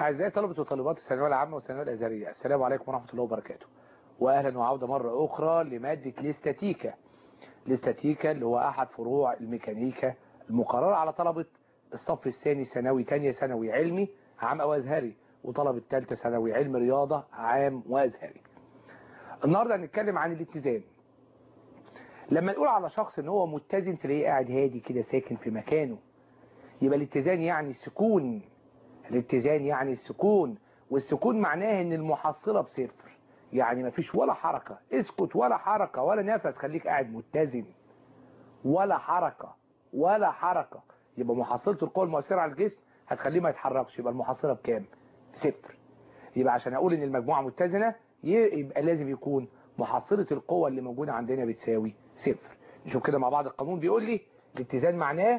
أعزائي طلبة وطالبات الثانوية العامة والثانوية الأزهرية السلام عليكم ورحمة الله وبركاته وأهلا وعودة مرة أخرى لمادة الاستاتيكا الاستاتيكا اللي هو أحد فروع الميكانيكا المقررة على طلبة الصف الثاني ثانوي تانية ثانوي علمي عام أو أزهري وطلبة ثالثة ثانوي علم رياضة عام وأزهري النهاردة هنتكلم عن الاتزان لما نقول على شخص ان هو متزن تلاقيه قاعد هادي كده ساكن في مكانه يبقى الاتزان يعني السكون الاتزان يعني السكون والسكون معناه ان المحصلة بصفر يعني مفيش ولا حركة اسكت ولا حركة ولا نفس خليك قاعد متزن ولا حركة ولا حركة يبقى محصلة القوة المؤثرة على الجسم هتخليه ما يتحركش يبقى المحصلة بكام صفر يبقى عشان اقول ان المجموعة متزنة يبقى لازم يكون محصلة القوة اللي موجودة عندنا بتساوي صفر نشوف كده مع بعض القانون بيقول لي الاتزان معناه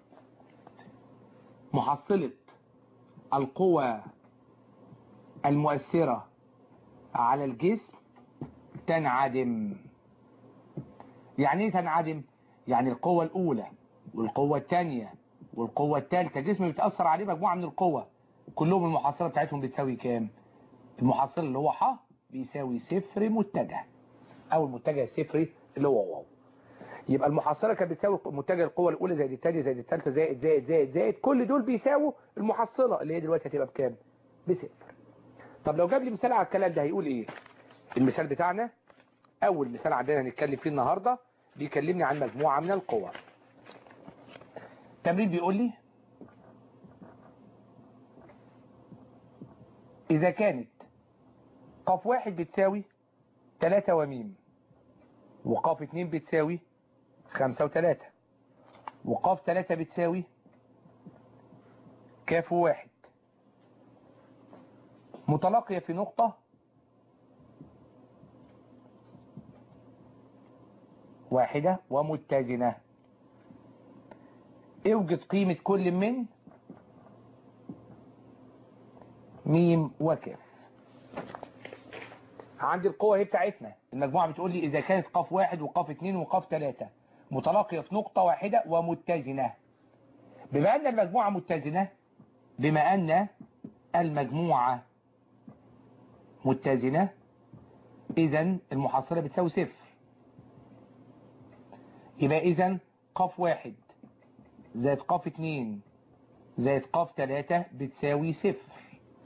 محصلة القوى المؤثرة على الجسم تنعدم يعني ايه تنعدم يعني القوة الأولى والقوة الثانية والقوة الثالثة الجسم بيتأثر عليه مجموعة من القوى كلهم المحصلة بتاعتهم بتساوي كام المحصلة اللي هو ح بيساوي صفر متجه او المتجه الصفري اللي هو واو يبقى المحصلة كانت بتساوي متجه القوة الأولى زائد الثانية زائد الثالثة زائد زائد زائد زائد كل دول بيساووا المحصلة اللي هي دلوقتي هتبقى بكام بصفر طب لو جاب لي مثال على الكلام ده هيقول ايه المثال بتاعنا اول مثال عندنا هنتكلم فيه النهاردة بيكلمني عن مجموعة من القوى التمرين بيقول لي إذا كانت قاف واحد بتساوي تلاتة وميم وقاف اتنين بتساوي خمسة وتلاتة وقاف تلاتة بتساوي كاف واحد متلاقية في نقطة واحدة ومتزنة اوجد قيمة كل من ميم وكاف عندي القوة هي بتاعتنا المجموعة بتقول لي إذا كانت قاف واحد وقاف اتنين وقاف تلاتة متلاقية في نقطة واحدة ومتزنة بما أن المجموعة متزنة بما أن المجموعة متزنة إذا المحصلة بتساوي صفر يبقى إذا قاف واحد زائد قاف اتنين زائد قاف تلاتة بتساوي صفر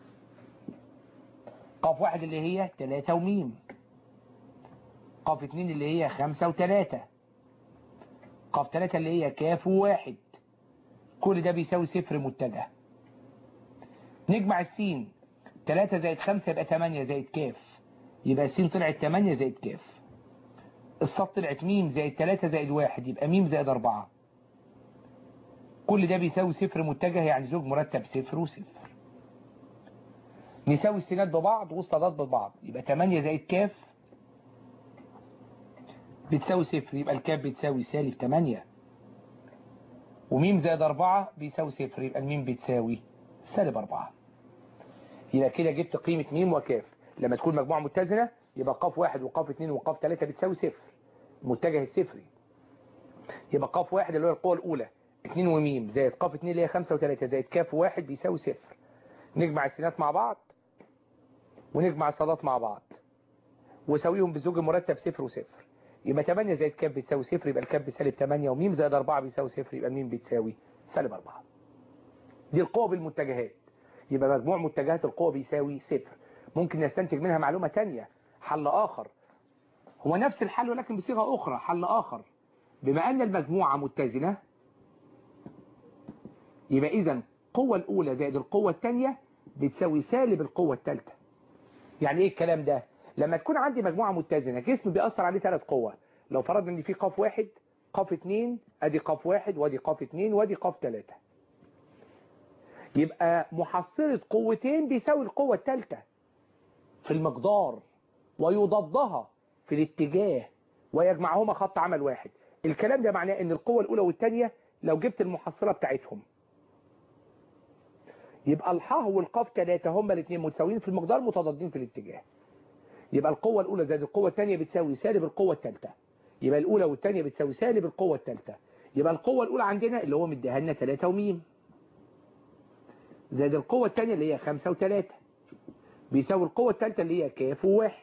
قاف واحد اللي هي تلاتة وميم قاف اتنين اللي هي خمسة وتلاتة قاف تلاتة اللي هي كاف وواحد كل ده بيساوي صفر متجه نجمع السين تلاتة زائد خمسة يبقى تمانية زائد كاف يبقى السين طلعت تمانية زائد كاف الصاد طلعت ميم زائد تلاتة زائد واحد يبقى ميم زائد أربعة كل ده بيساوي صفر متجه يعني زوج مرتب صفر وصفر نساوي السينات ببعض والصادات ببعض يبقى 8 زائد كاف بتساوي صفر يبقى الكاف بتساوي سالب 8 وميم زائد 4 بيساوي صفر يبقى الميم بتساوي سالب 4 يبقى كده جبت قيمة ميم وكاف لما تكون مجموعة متزنة يبقى قاف واحد وقاف اتنين وقاف تلاتة بتساوي صفر متجه الصفري يبقى قاف واحد اللي هو القوة الأولى اتنين وميم زائد قاف اتنين اللي هي خمسة وتلاتة زائد كاف واحد بيساوي صفر نجمع السينات مع بعض ونجمع الصادات مع بعض وساويهم بزوج المرتب صفر وصفر يبقى 8 زائد كاب بتساوي صفر يبقى الكاب بسالب 8 وميم زائد 4 بيساوي صفر يبقى الميم بتساوي سالب 4 دي القوة بالمتجهات يبقى مجموع متجهات القوة بيساوي صفر ممكن نستنتج منها معلومة تانية حل آخر هو نفس الحل ولكن بصيغة أخرى حل آخر بما أن المجموعة متزنة يبقى إذا القوة الأولى زائد القوة الثانية بتساوي سالب القوة الثالثة يعني ايه الكلام ده لما تكون عندي مجموعة متزنة جسم بيأثر عليه ثلاث قوة لو فرضنا ان في قاف واحد قاف اتنين ادي قاف واحد وادي قاف اتنين وادي قاف تلاتة يبقى محصلة قوتين بيساوي القوة الثالثة في المقدار ويضادها في الاتجاه ويجمعهما خط عمل واحد الكلام ده معناه ان القوة الاولى والثانية لو جبت المحصلة بتاعتهم يبقى الحاء والقاف ثلاثة هما الاثنين متساويين في المقدار متضادين في الاتجاه يبقى القوة الأولى زائد القوة الثانية بتساوي سالب القوة الثالثة يبقى الأولى والثانية بتساوي سالب القوة الثالثة يبقى القوة الأولى عندنا اللي هو مديها لنا 3 وميم زائد القوة الثانية اللي هي خمسة وثلاثة بيساوي القوة الثالثة اللي هي كاف وواحد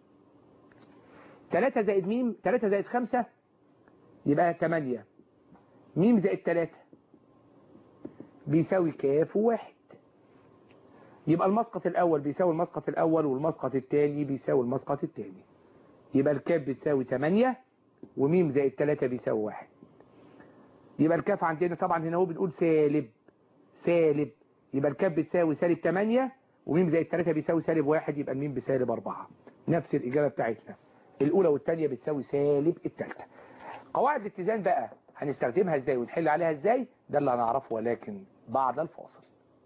ثلاثة زائد ميم ثلاثة زائد خمسة يبقى ثمانية ميم زائد ثلاثة بيساوي كاف وواحد يبقى المسقط الأول بيساوي المسقط الأول والمسقط الثاني بيساوي المسقط الثاني يبقى الكاف بتساوي 8 وميم زائد 3 بيساوي 1 يبقى الكاف عندنا طبعا هنا هو بنقول سالب سالب يبقى الكاف بتساوي سالب 8 وميم زائد 3 بيساوي سالب 1 يبقى الميم بسالب 4 نفس الإجابة بتاعتنا الأولى والثانية بتساوي سالب الثالثة قواعد الاتزان بقى هنستخدمها ازاي ونحل عليها ازاي ده اللي هنعرفه ولكن بعد الفاصل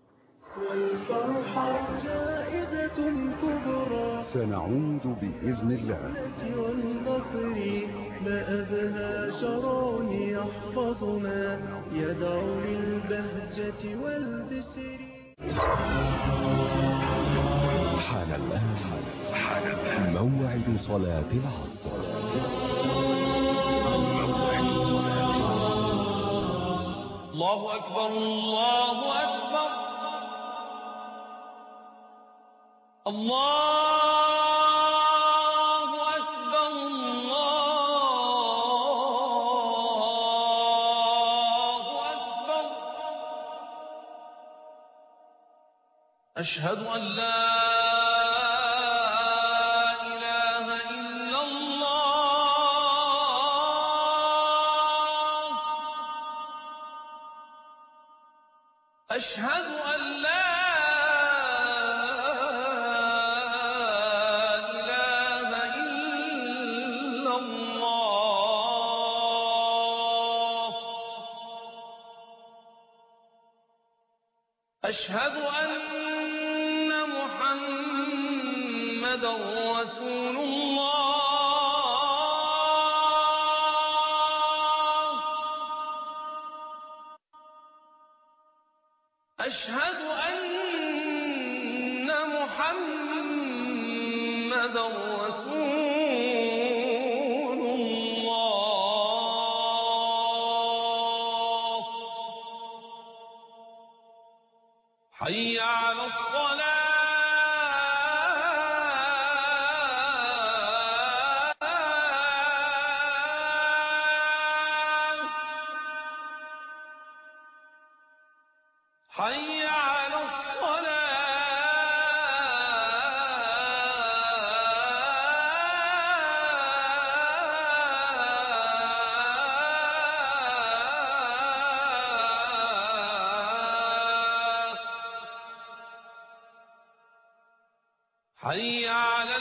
والفرحة زائدة كبرى سنعود بإذن الله والنصر ما أبهى شرون يحفظنا يدعو للبهجة والبسر حان الآن موعد صلاة العصر الله أكبر الله أكبر الله أكبر الله أكبر أشهد أن لا إله إلا الله أشهد أن لا إله إلا الله أشهد أن محمدا رسول الله أشهد أن محمدا رسول الله حي على الصلاة حي على الصلاة حي على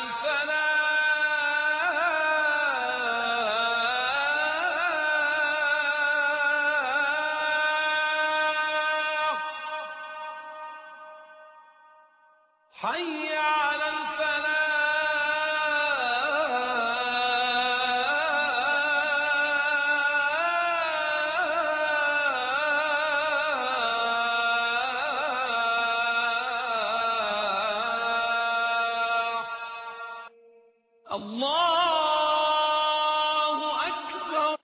الفلاح حي على الفلاح الله أكبر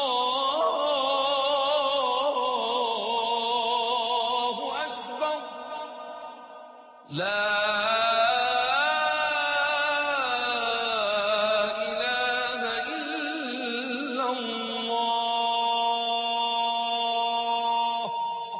الله أكبر لا إله إلا الله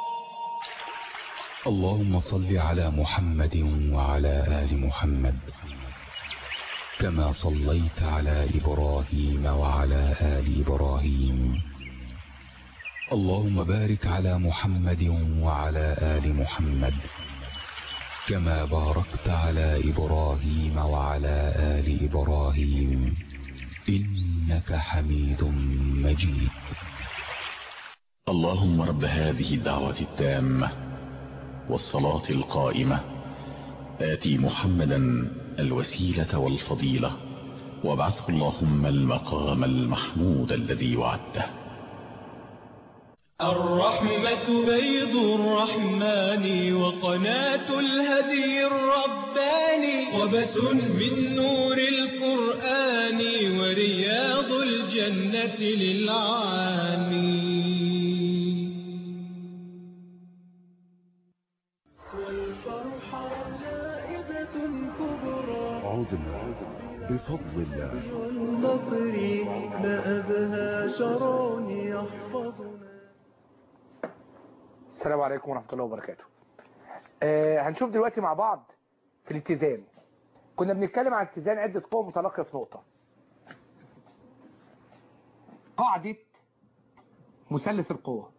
اللهم صل على محمد وعلى آل محمد كما صليت على إبراهيم وعلى آل إبراهيم اللهم بارك على محمد وعلى آل محمد كما باركت على إبراهيم وعلى آل إبراهيم إنك حميد مجيد اللهم رب هذه الدعوة التامة والصلاة القائمة آتي محمدا الوسيلة والفضيلة وابعثه اللهم المقام المحمود الذي وعدته الرحمة بيض الرحمن وقناة الهدي الرباني وبس من نور القرآن ورياض الجنة للعاني بفضل الله والنصر ما أبهى شرع يحفظنا السلام عليكم ورحمة الله وبركاته آه هنشوف دلوقتي مع بعض في الاتزان كنا بنتكلم عن اتزان عدة قوى متلاقية في نقطة قاعدة مثلث القوة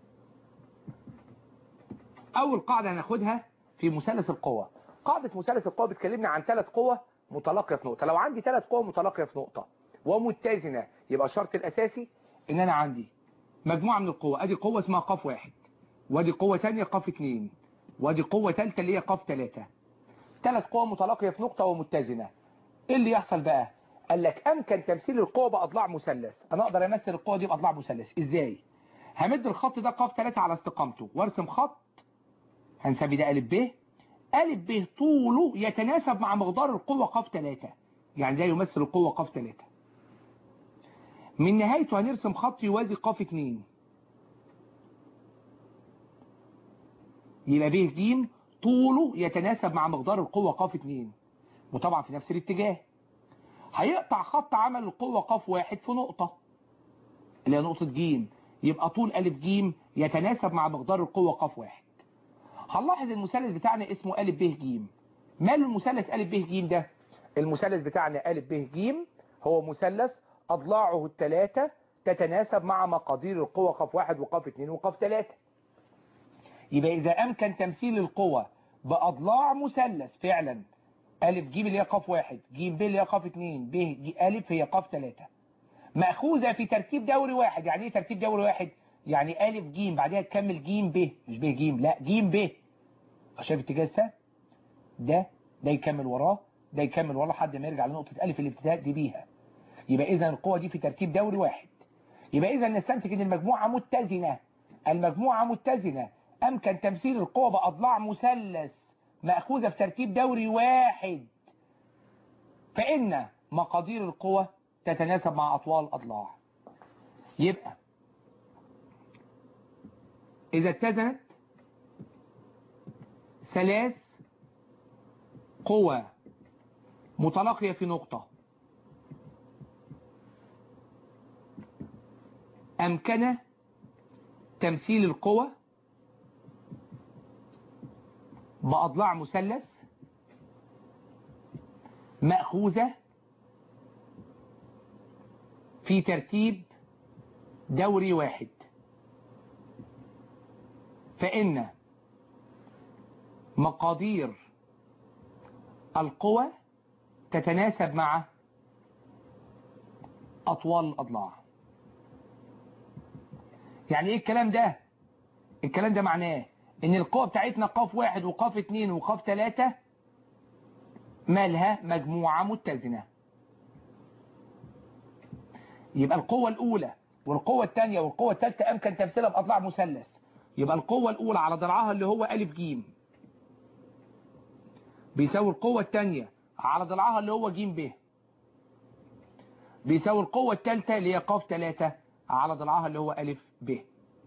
أول قاعدة هناخدها في مثلث القوة قاعدة مثلث القوة بتكلمنا عن ثلاث قوى متلاقية في نقطة لو عندي ثلاث قوى متلاقية في نقطة ومتزنة يبقى الشرط الأساسي إن أنا عندي مجموعة من القوى أدي قوة اسمها قاف واحد وادي قوة تانية قاف اتنين وادي قوة تالتة اللي هي قاف تلاتة ثلاث قوى متلاقية في نقطة ومتزنة ايه اللي يحصل بقى قال لك امكن تمثيل القوة باضلاع مثلث انا اقدر امثل القوة دي باضلاع مثلث ازاي همد الخط ده قاف تلاتة على استقامته وارسم خط هنسمي ده الف ب الف ب طوله يتناسب مع مقدار القوة قاف تلاتة يعني ده يمثل القوة قاف تلاتة من نهايته هنرسم خط يوازي قاف اتنين يبقى ب ج طوله يتناسب مع مقدار القوة ق 2 وطبعا في نفس الاتجاه هيقطع خط عمل القوة ق واحد في نقطة اللي هي نقطة ج يبقى طول أ ج يتناسب مع مقدار القوة ق واحد هنلاحظ المثلث بتاعنا اسمه أ ب ج ماله المثلث أ ب ج ده المثلث بتاعنا أ ب ج هو مثلث أضلاعه الثلاثة تتناسب مع مقادير القوة ق واحد وق اتنين وق تلاتة يبقى إذا أمكن تمثيل القوة بأضلاع مثلث فعلا ألف ج اللي هي قاف واحد ج ب اللي هي قاف اتنين ب ج ألف هي قاف تلاتة مأخوذة في ترتيب دوري واحد يعني إيه ترتيب دوري واحد؟ يعني ألف ج بعدها تكمل ج ب مش ب ج لا ج ب شايف اتجاه السهم؟ ده ده يكمل وراه ده يكمل وراه لحد ما يرجع لنقطة ألف الابتداء دي بيها يبقى إذا القوة دي في ترتيب دوري واحد يبقى إذا نستنتج إن المجموعة متزنة المجموعة متزنة أمكن تمثيل القوة بأضلاع مثلث مأخوذة في ترتيب دوري واحد فإن مقادير القوة تتناسب مع أطوال الأضلاع يبقى إذا اتزنت ثلاث قوى متلاقية في نقطة أمكن تمثيل القوى بأضلاع مثلث مأخوذة في ترتيب دوري واحد فإن مقادير القوى تتناسب مع أطوال الأضلاع يعني إيه الكلام ده الكلام ده معناه ان القوة بتاعتنا قاف واحد وقاف اتنين وقاف تلاتة مالها مجموعة متزنة يبقى القوة الاولى والقوة الثانية والقوة الثالثة امكن تمثيلها باضلاع مثلث يبقى القوة الاولى على ضلعها اللي هو الف ج بيساوي القوة الثانية على ضلعها اللي هو ج ب بيساوي القوة الثالثة اللي هي قاف تلاتة على ضلعها اللي هو الف ب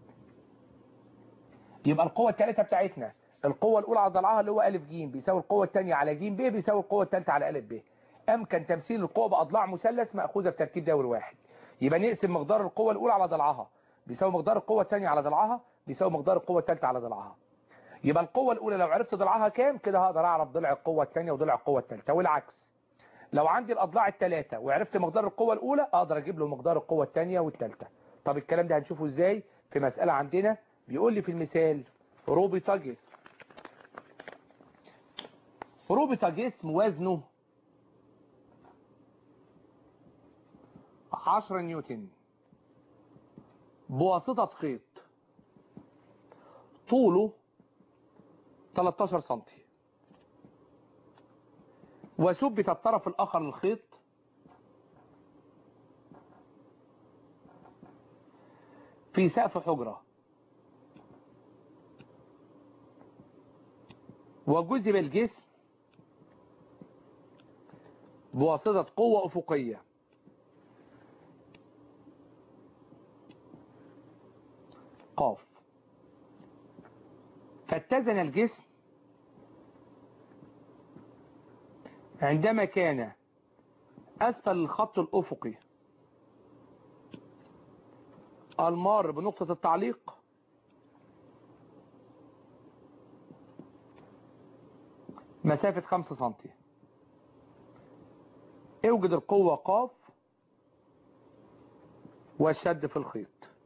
يبقى القوة الثالثة بتاعتنا القوة الأولى على ضلعها اللي هو ألف ج بيساوي القوة الثانية على ج ب بيساوي القوة الثالثة على ألف ب أمكن تمثيل القوة بأضلاع مثلث مأخوذة بترتيب دوري واحد يبقى نقسم مقدار القوة الأولى على ضلعها بيساوي مقدار القوة الثانية على ضلعها بيساوي مقدار القوة الثالثة على ضلعها يبقى القوة الأولى لو عرفت ضلعها كام كده هقدر أعرف ضلع القوة الثانية وضلع القوة الثالثة والعكس لو عندي الأضلاع الثلاثة وعرفت مقدار القوة الأولى أقدر أجيب له مقدار القوة الثانية والثالثة طب الكلام ده هنشوفه إزاي في مسألة عندنا بيقول لي في المثال ربط جسم ربط جسم وزنه 10 نيوتن بواسطة خيط طوله 13 سنتي وثبت الطرف الآخر للخيط في سقف حجرة وجذب الجسم بواسطة قوة أفقية قاف فاتزن الجسم عندما كان أسفل الخط الأفقي المار بنقطة التعليق مسافة 5 سنتي اوجد القوة قاف والشد في الخيط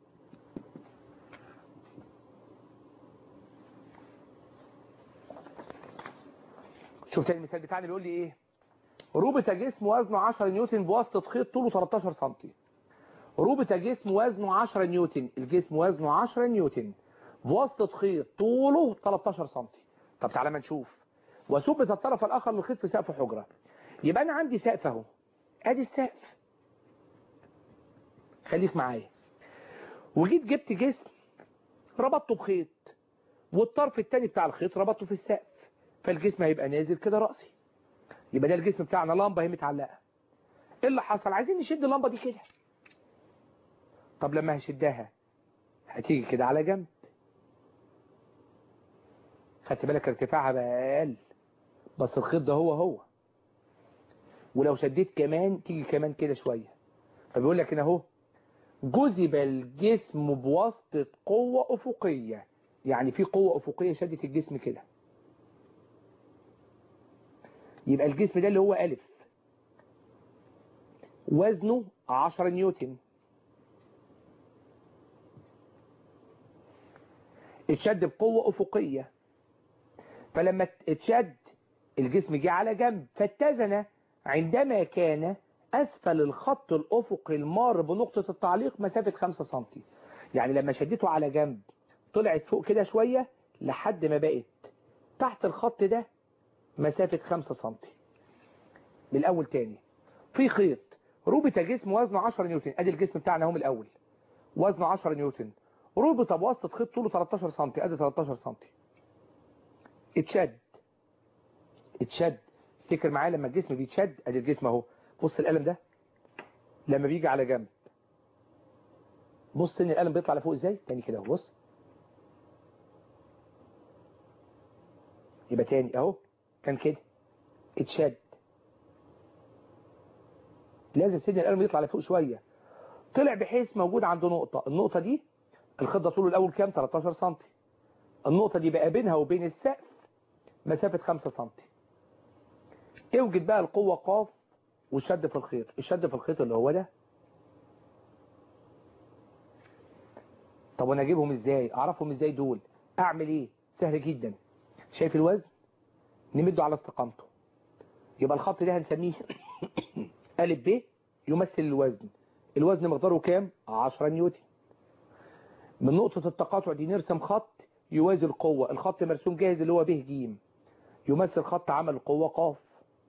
شوف تاني المثال بتاعنا بيقول لي ايه ربط جسم وزنه 10 نيوتن بواسطة خيط طوله 13 سنتي ربط جسم وزنه 10 نيوتن الجسم وزنه 10 نيوتن بواسطة خيط طوله 13 سنتي طب تعالى ما نشوف وثبت الطرف الآخر للخيط في سقف حجرة يبقى أنا عندي سقف اهو ادي السقف خليك معايا وجيت جبت جسم ربطته بخيط والطرف التاني بتاع الخيط ربطته في السقف فالجسم هيبقى نازل كده رأسي يبقى ده الجسم بتاعنا لمبة هي متعلقة ايه اللي حصل عايزين نشد اللمبة دي كده طب لما هشدها هتيجي كده على جنب خدت بالك ارتفاعها بقى اقل بس الخيط ده هو هو ولو شديت كمان تيجي كمان كده شوية فبيقول لك هنا اهو جذب الجسم بواسطة قوة أفقية يعني في قوة أفقية شدت الجسم كده يبقى الجسم ده اللي هو ألف وزنه 10 نيوتن اتشد بقوة أفقية فلما اتشد الجسم جه على جنب فاتزن عندما كان أسفل الخط الأفقي المار بنقطة التعليق مسافة 5 سم يعني لما شدته على جنب طلعت فوق كده شوية لحد ما بقت تحت الخط ده مسافة 5 سم من الأول تاني في خيط ربط جسم وزنه 10 نيوتن ادي الجسم بتاعنا اهو من الأول وزنه 10 نيوتن ربط بواسطة خيط طوله 13 سم ادي 13 سم اتشد اتشد افتكر معايا لما الجسم بيتشد ادي الجسم اهو بص القلم ده لما بيجي على جنب بص ان القلم بيطلع لفوق ازاي تاني كده اهو بص يبقى تاني اهو كان كده اتشد لازم سن القلم يطلع لفوق شوية طلع بحيث موجود عنده نقطة النقطة دي الخط ده طوله الاول كام 13 سم النقطة دي بقى بينها وبين السقف مسافة 5 سم اوجد بقى القوة قاف والشد في الخيط الشد في الخيط اللي هو ده طب وانا اجيبهم ازاي اعرفهم ازاي دول اعمل ايه سهل جدا شايف الوزن نمده على استقامته يبقى الخط ده هنسميه ا ب يمثل الوزن الوزن مقداره كام 10 نيوتن من نقطة التقاطع دي نرسم خط يوازي القوة الخط مرسوم جاهز اللي هو ب ج يمثل خط عمل القوة ق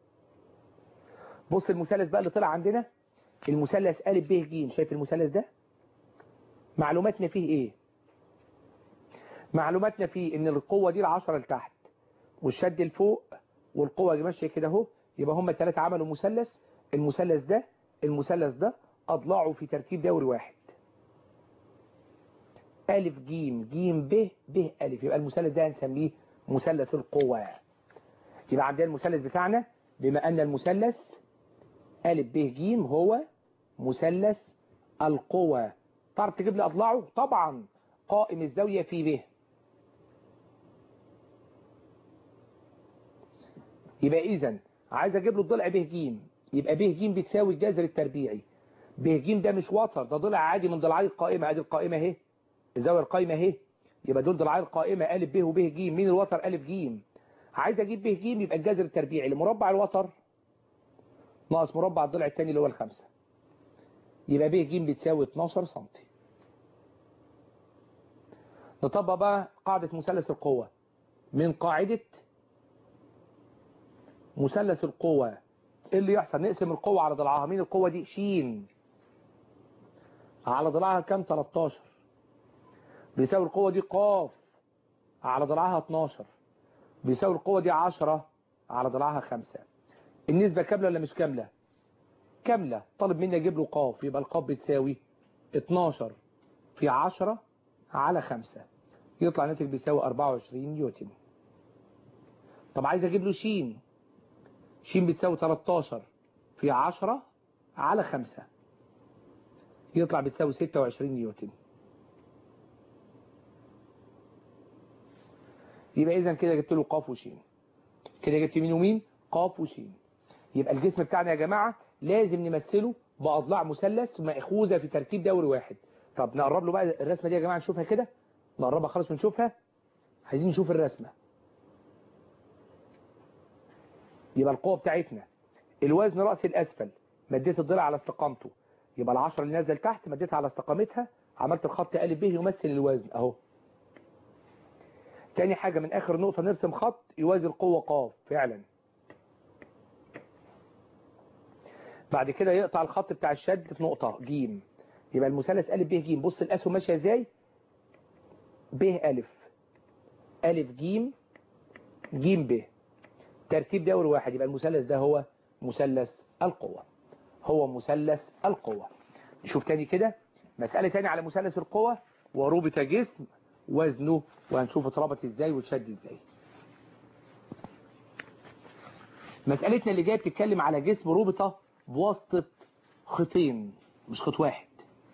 بص المثلث بقى اللي طلع عندنا المثلث ا ب ج شايف المثلث ده معلوماتنا فيه ايه معلوماتنا فيه ان القوة دي العشرة لتحت والشد لفوق والقوة دي ماشية كده اهو يبقى هم الثلاثة عملوا مثلث المثلث ده المثلث ده اضلاعه في ترتيب دوري واحد ألف جيم جيم ب ب ألف يبقى المثلث ده هنسميه مثلث القوة يبقى عندنا المثلث بتاعنا بما أن المثلث ألف ب جيم هو مثلث القوة تعرف تجيب لي أضلاعه طبعا قائم الزاوية في ب يبقى إذا عايز أجيب له الضلع ب ج يبقى ب ج بتساوي الجذر التربيعي ب ج ده مش وتر ده ضلع عادي من ضلعي القائمة ادي القائمة اهي الزاوية القائمة اهي يبقى دول ضلعي القائمة أ ب وب ج مين الوتر أ ج عايز اجيب ب ج يبقى الجذر التربيعي لمربع الوتر ناقص مربع الضلع الثاني اللي هو الخمسة يبقى ب ج بتساوي 12 سم نطبق بقى قاعدة مثلث القوة من قاعدة مثلث القوة ايه اللي يحصل نقسم القوة على ضلعها مين القوة دي شين على ضلعها كام 13 بيساوي القوة دي قاف على ضلعها 12 بيساوي القوة دي 10 على ضلعها 5 النسبة كاملة ولا مش كاملة كاملة طالب مني اجيب له قاف يبقى القاف بتساوي 12 في 10 على 5 يطلع ناتج بيساوي 24 نيوتن طب عايز اجيب له شين شين بتساوي 13 في 10 على 5 يطلع بتساوي 26 نيوتن يبقى اذا كده جبت له قاف وشين كده جبت مين ومين قاف وشين يبقى الجسم بتاعنا يا جماعة لازم نمثله بأضلاع مثلث مأخوذة في ترتيب دوري واحد طب نقرب له بقى الرسمة دي يا جماعة نشوفها كده نقربها خالص ونشوفها عايزين نشوف الرسمة يبقى القوة بتاعتنا الوزن رأس الأسفل مديت الضلع على استقامته يبقى العشرة اللي نازل تحت مديتها على استقامتها عملت الخط أ ب يمثل الوزن أهو تاني حاجة من آخر نقطة نرسم خط يوازي القوة قاف فعلا بعد كده يقطع الخط بتاع الشد في نقطة جيم يبقى المثلث أ ب ج بص الأسهم ماشية ازاي ب أ أ ج ج ب ترتيب دوري واحد يبقى المثلث ده هو مثلث القوة هو مثلث القوة نشوف تاني كده مسألة تاني على مثلث القوة وربط جسم وزنه وهنشوف اتربط ازاي واتشد ازاي مسألتنا اللي جايه بتتكلم على جسم ربطة بواسطة خطين مش خط واحد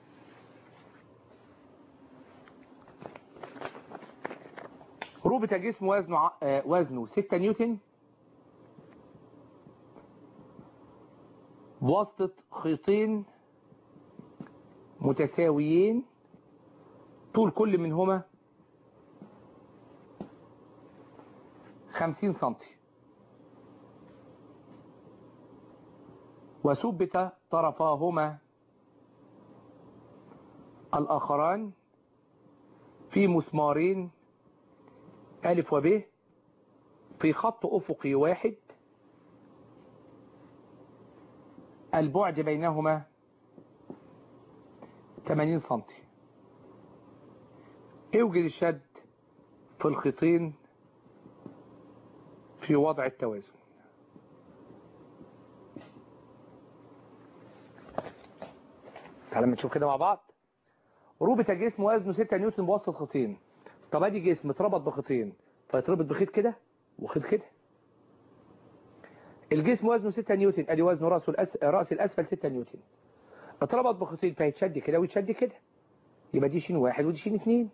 ربط جسم وزنه ع- آه، وزنه 6 نيوتن بواسطة خيطين متساويين طول كل منهما 50 سنتي وثبت طرفاهما الآخران في مسمارين ألف وب في خط أفقي واحد البعد بينهما 80 سنتي اوجد الشد في الخيطين في وضع التوازن تعالى ما نشوف كده مع بعض ربط جسم وزنه 6 نيوتن بواسطة خيطين طب ادي جسم اتربط بخيطين فيتربط بخيط كده وخيط كده الجسم وزنه 6 نيوتن ادي وزنه راسه الأس... راس الاسفل 6 نيوتن اتربط بخيطين فيتشد كده ويتشد كده يبقى دي شين واحد ودي شين اتنين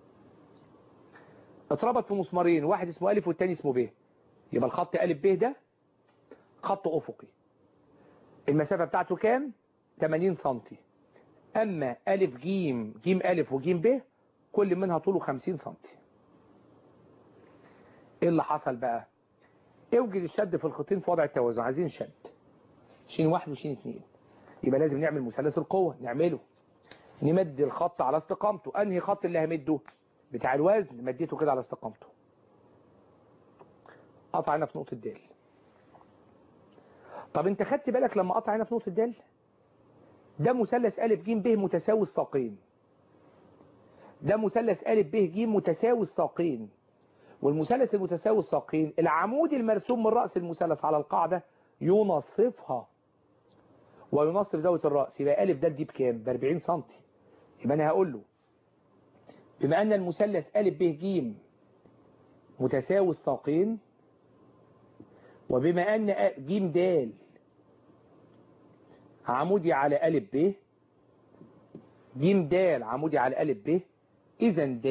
اتربط في مسمارين واحد اسمه الف والتاني اسمه ب يبقى الخط الف ب ده خط افقي المسافة بتاعته كام 80 سنتي اما الف جيم جيم الف وجيم ب كل منها طوله 50 سنتي ايه اللي حصل بقى اوجد الشد في الخطين في وضع التوازن عايزين شد شين واحد وشين اتنين يبقى لازم نعمل مثلث القوة نعمله نمد الخط على استقامته انهي خط اللي همده بتاع الوزن مديته كده على استقامته قطع هنا في نقطة دال طب انت خدت بالك لما قطع هنا في نقطة دال ده مثلث أ ج ب متساوي الساقين ده مثلث أ ب ج متساوي الساقين والمثلث المتساوي الساقين العمود المرسوم من رأس المثلث على القاعدة ينصفها وينصف زاوية الرأس يبقى أ ده دي بكام ب 40 سم يبقى أنا هقول له بما أن المثلث أ ب ج متساوي الساقين وبما أن أ- ج د عمودي على أ ب ج د عمودي على أ ب إذا د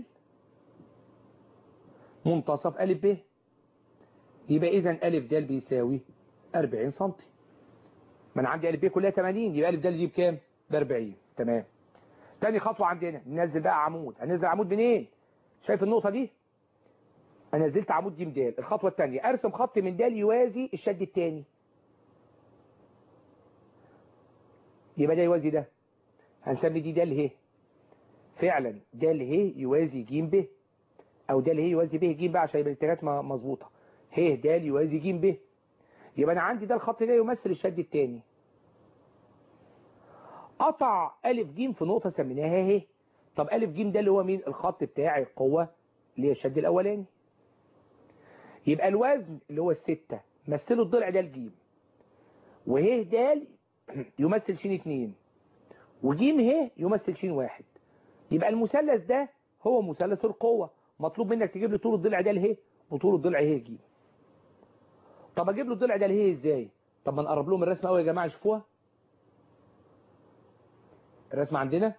منتصف أ ب يبقى إذا أ د بيساوي 40 سم ما أنا عندي أ ب كلها 80 يبقى أ د دي بكام؟ ب 40 تمام تاني خطوة عندنا ننزل بقى عمود هننزل عمود منين؟ شايف النقطة دي؟ أنا نزلت عمود ج د الخطوة الثانية أرسم خط من د يوازي الشد الثاني يبقى ده يوازي ده هنسمي دي د ه فعلا د ه يوازي ج ب او د ه يوازي ب ج ب عشان يبقى الاتجاهات م- مظبوطه ه د يوازي ج ب يبقى انا عندي ده الخط ده يمثل الشد الثاني قطع ا ج في نقطه سميناها ه طب ا ج ده اللي هو مين الخط بتاع القوه اللي هي الشد الاولاني يبقى الوزن اللي هو الستة مثله الضلع ده الجيم وه د يمثل شين اتنين وجيم ه يمثل شين واحد يبقى المثلث ده هو مثلث القوة مطلوب منك تجيب لي طول الضلع ده له وطول الضلع ه جيم طب اجيب له الضلع ده له ازاي طب ما نقرب لهم الرسمه قوي يا جماعه شوفوها الرسمة عندنا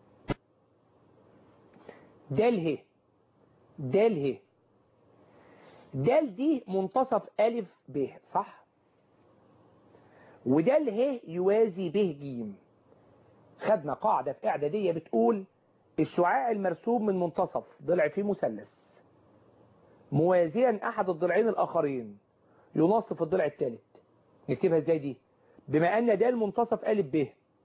دال ه دال ه دال دي منتصف ألف ب صح ودال ه يوازي ب ج خدنا قاعدة في إعدادية بتقول الشعاع المرسوم من منتصف ضلع فيه مثلث موازيا أحد الضلعين الآخرين ينصف الضلع الثالث نكتبها ازاي دي بما أن دال منتصف ألف ب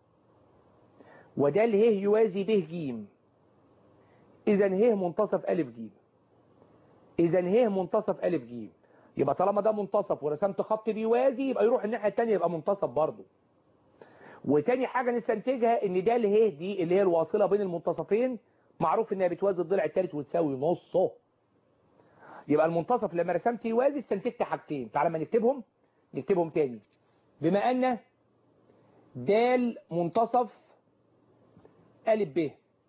ودال ه يوازي ب ج إذا ه منتصف ألف ج إذا ه منتصف ألف ج يبقى طالما ده منتصف ورسمت خط بيوازي يبقى يروح الناحية التانية يبقى منتصف برضه وتاني حاجة نستنتجها ان ده ه دي اللي هي الواصلة بين المنتصفين معروف انها بتوازي الضلع الثالث وتساوي نصه يبقى المنتصف لما رسمت يوازي استنتجت حاجتين تعالى ما نكتبهم نكتبهم تاني بما ان دال منتصف ألف ب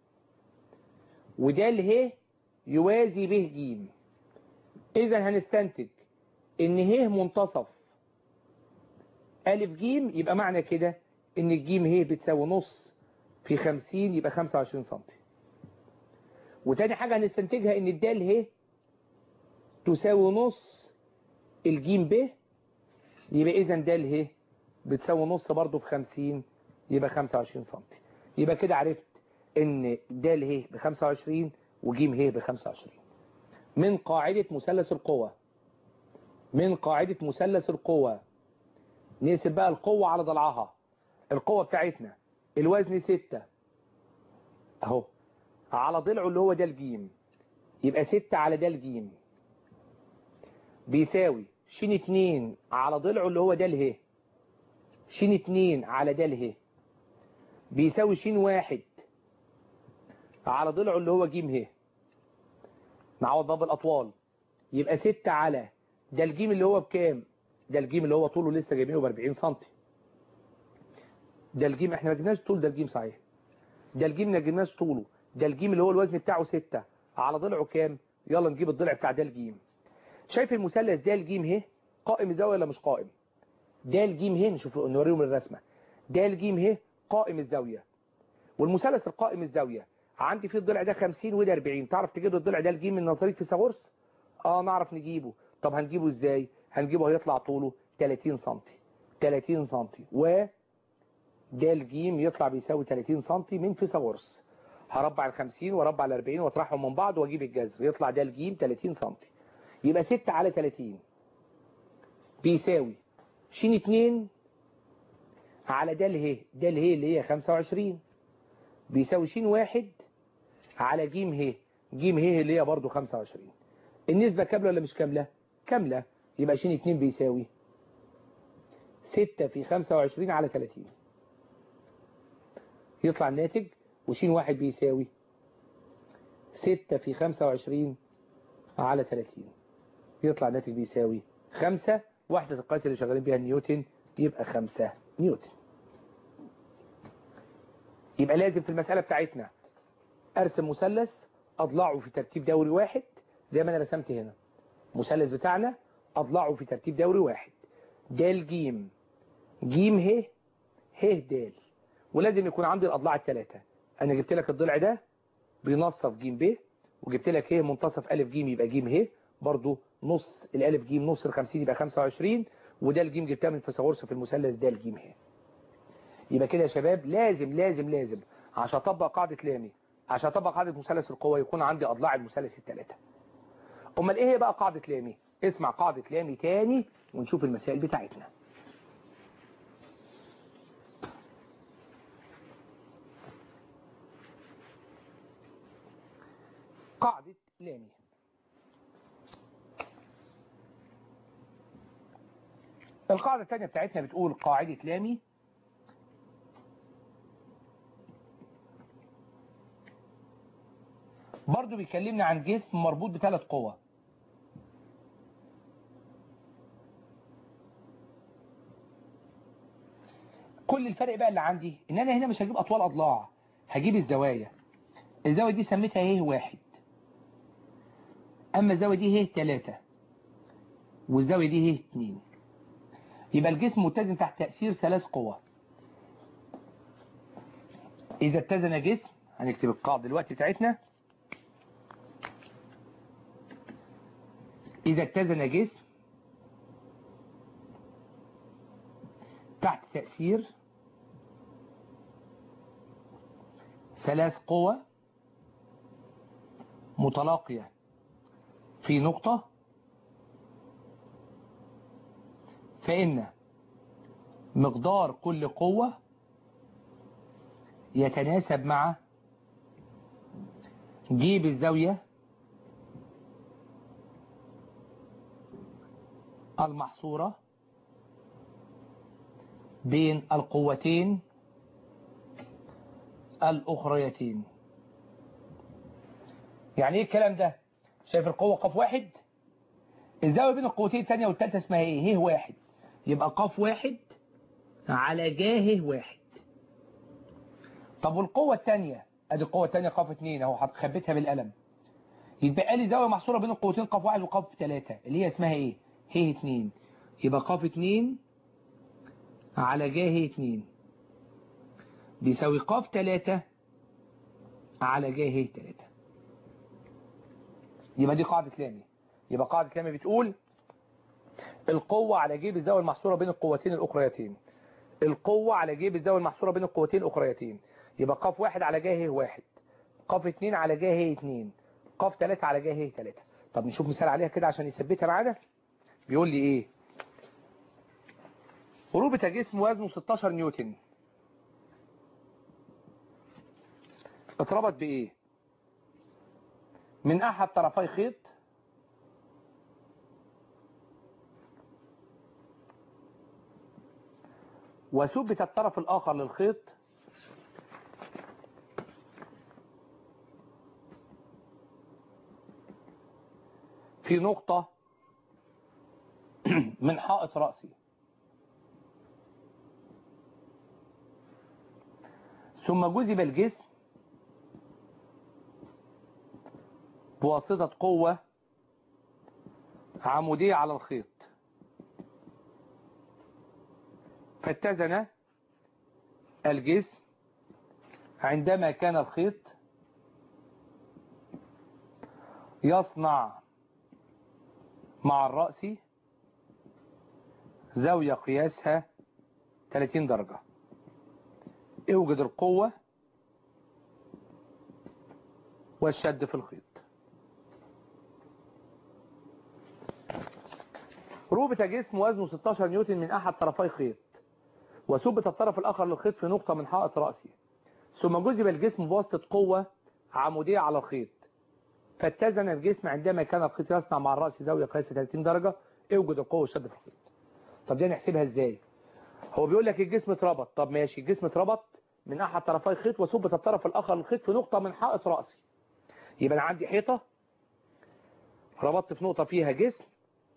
ودال ه يوازي ب ج إذا هنستنتج إن ه منتصف ألف ج يبقى معنى كده إن الجيم ه بتساوي نص في 50 يبقى 25 سم وتاني حاجة هنستنتجها إن الدال ه تساوي نص الجيم ب يبقى إذا دال ه بتساوي نص برضه في 50 يبقى 25 سم يبقى كده عرفت إن دال ه ب 25 وجيم ه ب 25 من قاعدة مثلث القوى من قاعدة مثلث القوى نقسم بقى القوة على ضلعها القوة بتاعتنا الوزن ستة اهو على ضلعه اللي هو ده الجيم يبقى ستة على ده الجيم بيساوي شين اتنين على ضلعه اللي هو ده اله شين اتنين على ده اله بيساوي شين واحد على ضلعه اللي هو جيم ه نعوض بقى بالاطوال يبقى ستة على ده الجيم اللي هو بكام ده الجيم اللي هو طوله لسه جايبينه ب 40 سم ده الجيم احنا ما جبناش طول ده الجيم صحيح ده الجيم ما جبناش طوله ده الجيم اللي هو الوزن بتاعه 6 على ضلعه كام يلا نجيب الضلع بتاع ده الجيم شايف المثلث ده الجيم ه قائم الزاويه ولا مش قائم ده الجيم ه نشوف نوريهم الرسمه ده الجيم ه قائم الزاويه والمثلث القائم الزاويه عندي فيه الضلع ده 50 وده 40 تعرف تجيب الضلع ده الجيم من نظريه فيثاغورس اه نعرف نجيبه طب هنجيبه ازاي هنجيبه هيطلع طوله 30 سم 30 سم و ده الجيم يطلع بيساوي 30 سم من فيثاغورس هربع ال 50 واربع ال 40 واطرحهم من بعض واجيب الجذر يطلع ده الجيم 30 سم يبقى 6 على 30 بيساوي ش 2 على ده اله ده اله اللي هي 25 بيساوي ش 1 على ج ه ج ه اللي هي برضه 25 النسبة كاملة ولا مش كاملة كاملة يبقى ش 2 بيساوي 6 في 25 على 30 يطلع الناتج وش واحد بيساوي 6 في 25 على 30 يطلع الناتج بيساوي 5 وحدة القياس اللي شغالين بيها نيوتن يبقى 5 نيوتن يبقى لازم في المسألة بتاعتنا ارسم مثلث اضلاعه في ترتيب دوري واحد زي ما انا رسمت هنا المثلث بتاعنا اضلاعه في ترتيب دوري واحد دال جيم جيم ه ه دال ولازم يكون عندي الاضلاع الثلاثه انا جبت لك الضلع ده بينصف ج ب وجبت لك ه منتصف ا ج يبقى ج ه برضو نص الالف ج نص ال 50 يبقى 25 وده الجيم جبتها من فيثاغورس في المثلث ده الجيم ه يبقى كده يا شباب لازم لازم لازم عشان اطبق قاعده لامي عشان اطبق قاعده مثلث القوه يكون عندي اضلاع المثلث الثلاثه امال ايه هي بقى قاعده لامي اسمع قاعده لامي تاني ونشوف المسائل بتاعتنا قاعدة لامي القاعدة الثانية بتاعتنا بتقول قاعدة لامي برضو بيكلمنا عن جسم مربوط بثلاث قوى كل الفرق بقى اللي عندي ان انا هنا مش هجيب اطوال اضلاع هجيب الزوايا الزاوية دي سميتها ه واحد اما الزاوية دي ه تلاتة والزاوية دي ه اتنين يبقى الجسم متزن تحت تأثير ثلاث قوى إذا اتزن جسم هنكتب القاعدة دلوقتي بتاعتنا إذا اتزن جسم تحت تأثير ثلاث قوى متلاقية في نقطة فإن مقدار كل قوة يتناسب مع جيب الزاوية المحصورة بين القوتين الأخريتين يعني ايه الكلام ده شايف القوة قاف واحد الزاوية بين القوتين الثانية والثالثة اسمها ايه هيه واحد يبقى قاف واحد على جاه واحد طب والقوة الثانية ادي القوة الثانية قاف اتنين اهو خبيتها بالقلم يتبقى لي زاوية محصورة بين القوتين قاف واحد وقاف ثلاثة اللي هي اسمها ايه هيه اتنين يبقى قاف اتنين على جاه اتنين بيساوي قاف ثلاثة على جاه ثلاثة يبقى دي قاعدة لامي يبقى قاعدة لامي بتقول القوة على جيب الزاوية المحصورة بين القوتين الأخريتين القوة على جيب الزاوية المحصورة بين القوتين الأخريتين يبقى قاف واحد على جاه واحد قاف اتنين على جاه اتنين قاف تلاتة على جاه تلاتة طب نشوف مثال عليها كده عشان يثبتها معانا بيقول لي ايه ربط جسم وزنه 16 نيوتن اتربط بايه من احد طرفي خيط وثبت الطرف الاخر للخيط في نقطة من حائط رأسي ثم جذب الجسم بواسطة قوة عمودية على الخيط فاتزن الجسم عندما كان الخيط يصنع مع الرأس زاوية قياسها 30 درجة اوجد القوة والشد في الخيط ربط جسم وزنه 16 نيوتن من أحد طرفي خيط وثبت الطرف الآخر للخيط في نقطة من حائط رأسي ثم جذب الجسم بواسطة قوة عمودية على الخيط فاتزن الجسم عندما كان الخيط يصنع مع الرأس زاوية قياسها 30 درجة اوجد القوة والشد في الخيط طب دي نحسبها ازاي هو بيقول لك الجسم اتربط طب ماشي الجسم اتربط من احد طرفي الخيط وثبت الطرف الاخر للخيط في نقطة من حائط رأسي يبقى انا عندي حيطة ربطت في نقطة فيها جسم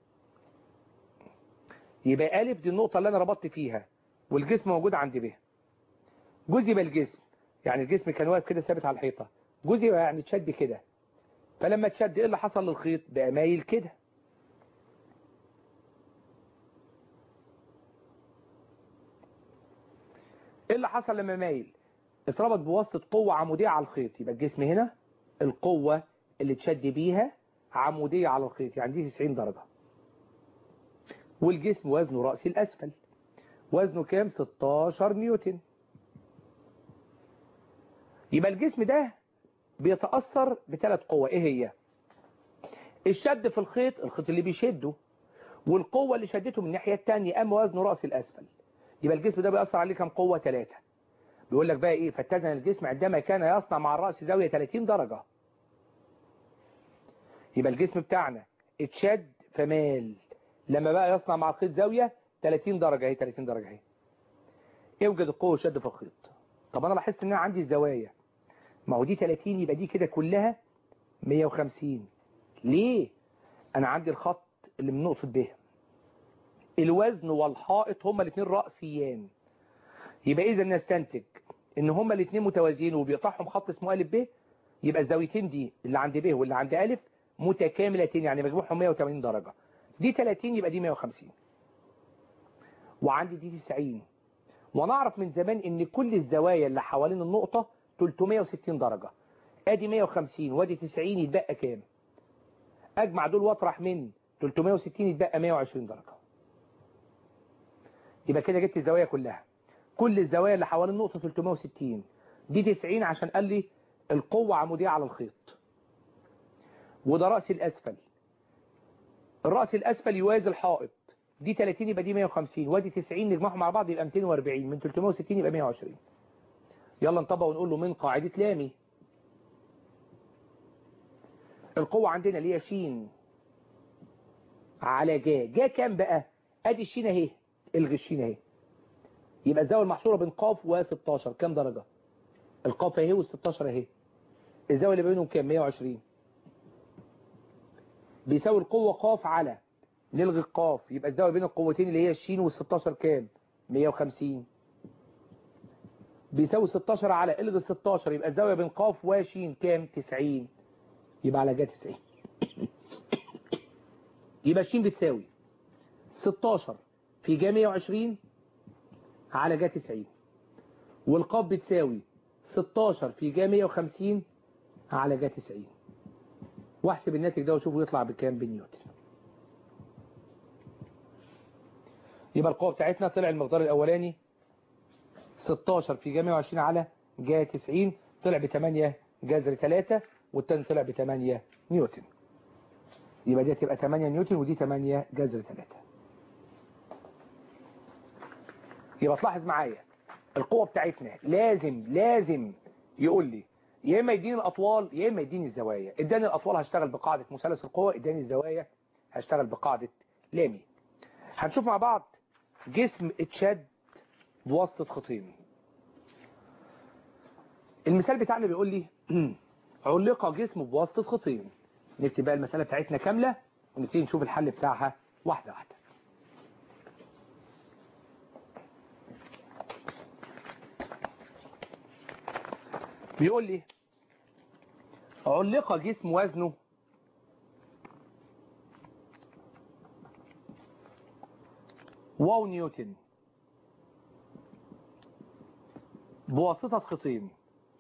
يبقى ألف دي النقطة اللي أنا ربطت فيها والجسم موجود عند ب جذب الجسم يعني الجسم كان واقف كده ثابت على الحيطة جذب يعني تشد كده فلما تشد ايه اللي حصل للخيط بقى مايل كده ايه اللي حصل لما مايل اتربط بواسطة قوة عمودية على الخيط يبقى الجسم هنا القوة اللي تشد بيها عمودية على الخيط يعني دي 90 درجة والجسم وزنه رأسي الأسفل وزنه كام 16 نيوتن يبقى الجسم ده بيتأثر بثلاث قوة ايه هي الشد في الخيط الخيط اللي بيشده والقوة اللي شدته من الناحية التانية اما وزنه رأسي الأسفل يبقى الجسم ده بيأثر عليه كم قوة ثلاثة بيقول لك بقى ايه فاتزن الجسم عندما كان يصنع مع الرأس زاوية 30 درجة يبقى الجسم بتاعنا اتشد فمال لما بقى يصنع مع الخيط زاوية 30 درجة اهي 30 درجة اهي اوجد القوة والشد في الخيط طب انا لاحظت ان انا عندي الزوايا ما هو دي 30 يبقى دي كده كلها 150 ليه انا عندي الخط اللي من نقطة ب الوزن والحائط هما الاثنين رأسيان يبقى اذا نستنتج ان هما الاثنين متوازيين وبيقطعهم خط اسمه ا ب يبقى الزاويتين دي اللي عند ب واللي عند ا متكاملتين يعني مجموعهم 180 درجة دي 30 يبقى دي 150 وعندي دي 90 ونعرف من زمان ان كل الزوايا اللي حوالين النقطة 360 درجة ادي 150 وادي 90 يتبقى كام اجمع دول واطرح من 360 يتبقى 120 درجة يبقى كده جبت الزوايا كلها كل الزوايا اللي حوالين النقطة 360 دي 90 عشان قال لي القوة عمودية على الخيط وده رأس الأسفل الرأس الأسفل يوازي الحائط دي 30 يبقى دي 150 وادي 90 نجمعهم مع بعض يبقى 240 من 360 يبقى 120 يلا نطبق ونقول له من قاعدة لامي القوة عندنا اللي هي ش على جا جا كام بقى ادي الشين اهي الغي الشين اهي يبقى الزاوية المحصورة بين قاف و16 كام درجة القاف اهي وال16 اهي الزاوية اللي بينهم كام 120 بيساوي القوة قاف على نلغي القاف يبقى الزاوية بين القوتين اللي هي الشين وال16 كام 150 بيساوي 16 على الغي 16 يبقى الزاوية بين قاف وشين كام 90 يبقى على جا 90 يبقى الشين بتساوي 16 في جا 120 على جا 90 والقاف بتساوي 16 في جا 150 على جا 90 واحسب الناتج ده وشوفه يطلع بكام بالنيوتن يبقى القوة بتاعتنا طلع المقدار الأولاني 16 في جا 120 على جا 90 طلع ب 8 جذر 3 والتاني طلع ب 8 نيوتن يبقى دي تبقى 8 نيوتن ودي 8 جذر 3 يبقى تلاحظ معايا القوة بتاعتنا لازم لازم يقول لي يا اما يديني الاطوال يا اما يديني الزوايا اداني الاطوال هشتغل بقاعدة مثلث القوة اداني الزوايا هشتغل بقاعدة لامي هنشوف مع بعض جسم اتشد بواسطة خطين المثال بتاعنا بيقول لي علق جسم بواسطة خطين نكتب بقى المسألة بتاعتنا كاملة ونبتدي نشوف الحل بتاعها واحدة واحدة بيقول لي علق جسم وزنه واو نيوتن بواسطة خطين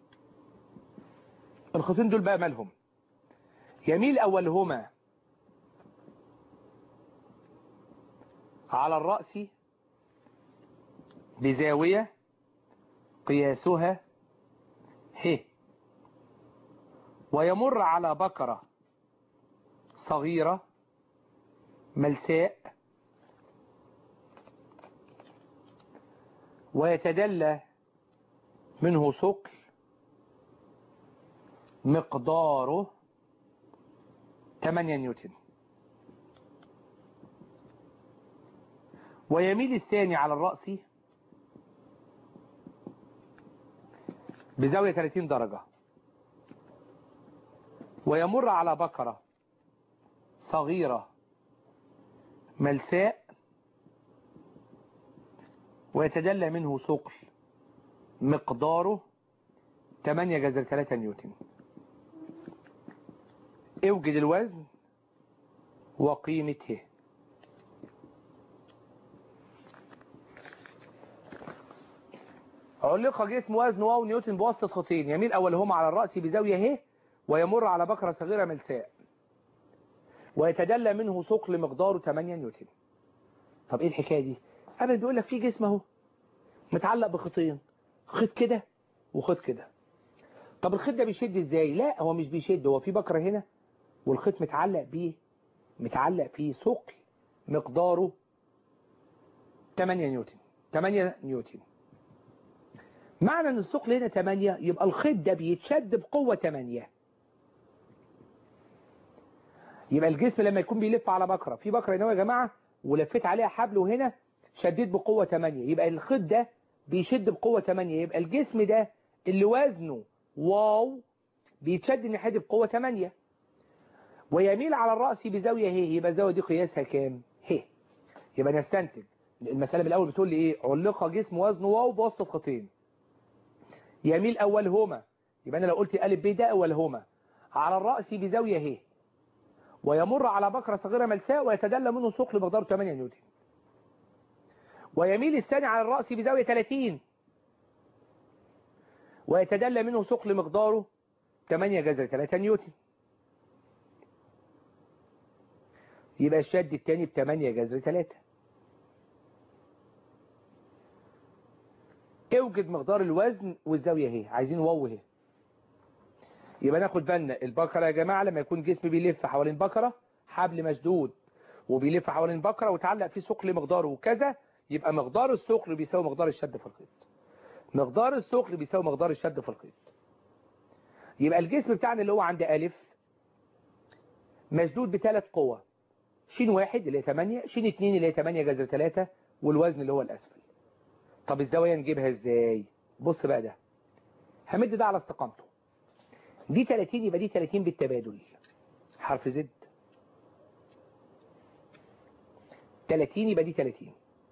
الخطين دول بقى مالهم يميل أولهما على الرأس بزاوية قياسها ه ويمر على بكرة صغيرة ملساء ويتدلى منه ثقل مقداره 8 نيوتن ويميل الثاني على الرأس بزاوية 30 درجة ويمر على بكرة صغيرة ملساء ويتدلى منه ثقل مقداره 8 جذر 3 نيوتن اوجد الوزن وقيمته علق جسم وزن واو نيوتن بواسطة خطين يميل أولهما على الرأس بزاوية ه ويمر على بكرة صغيرة ملساء ويتدلى منه ثقل مقداره 8 نيوتن طب ايه الحكاية دي ابدا بيقول لك في جسم اهو متعلق بخطين خيط كده وخيط كده طب الخيط ده بيشد ازاي لا هو مش بيشد هو في بكرة هنا والخيط متعلق بيه متعلق فيه ثقل مقداره 8 نيوتن 8 نيوتن معنى ان الثقل هنا 8 يبقى الخيط ده بيتشد بقوة 8 يبقى الجسم لما يكون بيلف على بكرة في بكرة هنا يا جماعة ولفيت عليها حبل وهنا شديت بقوة 8 يبقى الخيط ده بيشد بقوة 8 يبقى الجسم ده اللي وزنه واو بيتشد الناحية دي بقوة 8 ويميل على الرأس بزاوية ه يبقى الزاوية دي قياسها كام ه يبقى نستنتج المسألة بالأول بتقول لي ايه علق جسم وزنه واو بواسطة خطين يميل أولهما يبقى أنا لو قلت ألف ب ده أولهما على الرأس بزاوية ه ويمر على بكرة صغيرة ملساء ويتدلى منه ثقل مقداره 8 نيوتن ويميل الثاني على الرأس بزاوية 30 ويتدلى منه ثقل مقداره 8 جذر 3 نيوتن يبقى الشد التاني ب 8 جذر 3 اوجد مقدار الوزن والزاوية اهي عايزين واو اهي يبقى ناخد بالنا البكرة يا جماعة لما يكون جسم بيلف حوالين بكرة حبل مشدود وبيلف حوالين بكرة وتعلق فيه ثقل مقداره كذا يبقى مقدار الثقل بيساوي مقدار الشد في الخيط مقدار الثقل بيساوي مقدار الشد في الخيط يبقى الجسم بتاعنا اللي هو عند ألف مشدود بثلاث قوة شين واحد اللي هي 8 شين اتنين اللي هي 8 جذر 3 والوزن اللي هو الأسفل طب الزاوية نجيبها ازاي بص بقى ده همد ده على استقامته دي 30 يبقى دي 30 بالتبادل حرف زد 30 يبقى دي 30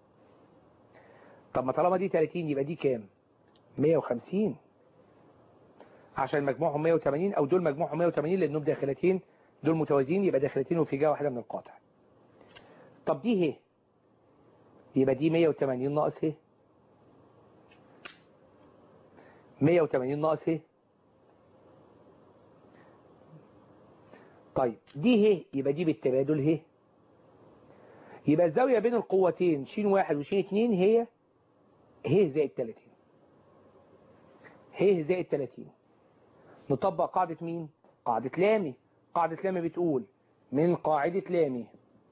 طب ما طالما دي 30 يبقى دي كام 150 عشان مجموعهم 180 او دول مجموعهم 180 لانهم داخلتين دول متوازيين يبقى داخلتين وفي جهه واحده من القاطع طب دي هي يبقى دي 180 ناقص هي 180 ناقص هي طيب دي هي يبقى دي بالتبادل هي يبقى الزاوية بين القوتين ش واحد وش اتنين هي هي زائد 30 هي زائد 30 نطبق قاعدة مين قاعدة لامي قاعدة لامي بتقول من قاعدة لامي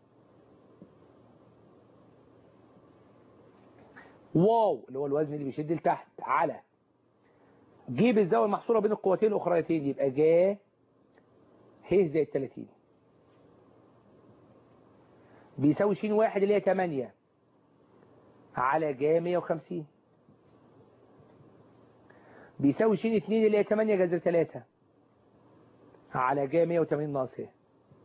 واو اللي هو الوزن اللي بيشد لتحت على جيب الزاوية المحصورة بين القوتين الأخريتين يبقى جا هي زائد 30 بيساوي ش واحد اللي هي 8 على جا 150 بيساوي ش 2 اللي هي 8 جذر 3 على جا 180 ناقص هي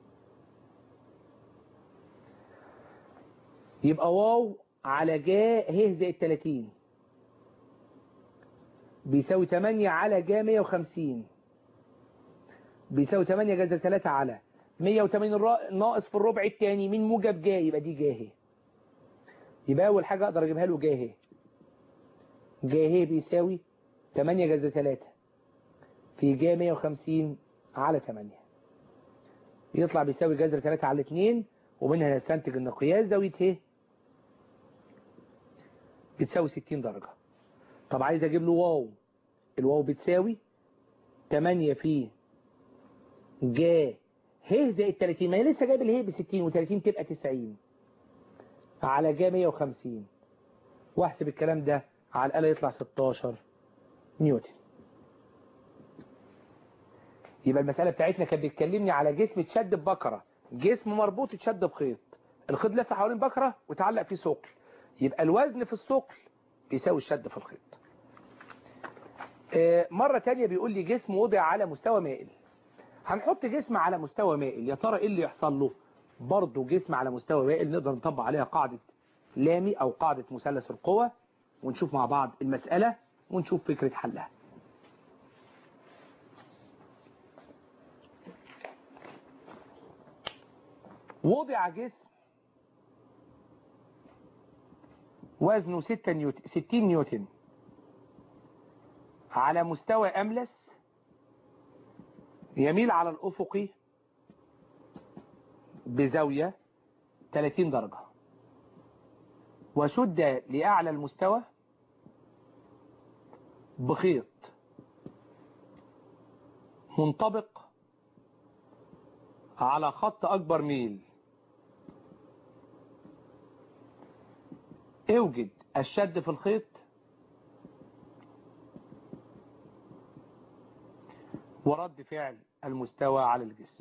يبقى واو على جا هي زائد 30 بيساوي 8 على جا 150 بيساوي 8 جذر 3 على 180 الرا- ناقص في الربع الثاني من موجب جا يبقى دي جا اهي يبقى اول حاجه اقدر اجيبها له جا اهي جا اهي بيساوي 8 جذر 3 في جا 150 على 8 يطلع بيساوي جذر 3 على 2 ومنها نستنتج ان قياس زاويه ه بتساوي 60 درجه طب عايز اجيب له واو الواو بتساوي 8 في جا ه زائد 30 ما هي لسه جايب الهي ب 60 و30 تبقى 90 على جا 150 واحسب الكلام ده على الآلة يطلع 16 نيوتن يبقى المسألة بتاعتنا كانت بتكلمني على جسم اتشد ببكرة جسم مربوط اتشد بخيط الخيط لف حوالين بكرة وتعلق فيه ثقل يبقى الوزن في الثقل بيساوي الشد في الخيط آه، مرة تانية بيقول لي جسم وضع على مستوى مائل هنحط جسم على مستوى مائل يا ترى ايه اللي يحصل له برضه جسم على مستوى مائل نقدر نطبق عليها قاعدة لامي او قاعدة مثلث القوة ونشوف مع بعض المسألة ونشوف فكرة حلها وضع جسم وزنه 6 نيوتن 60 نيوتن على مستوى أملس يميل على الأفقي بزاوية 30 درجة وشد لأعلى المستوى بخيط منطبق على خط أكبر ميل اوجد الشد في الخيط ورد فعل المستوى على الجسم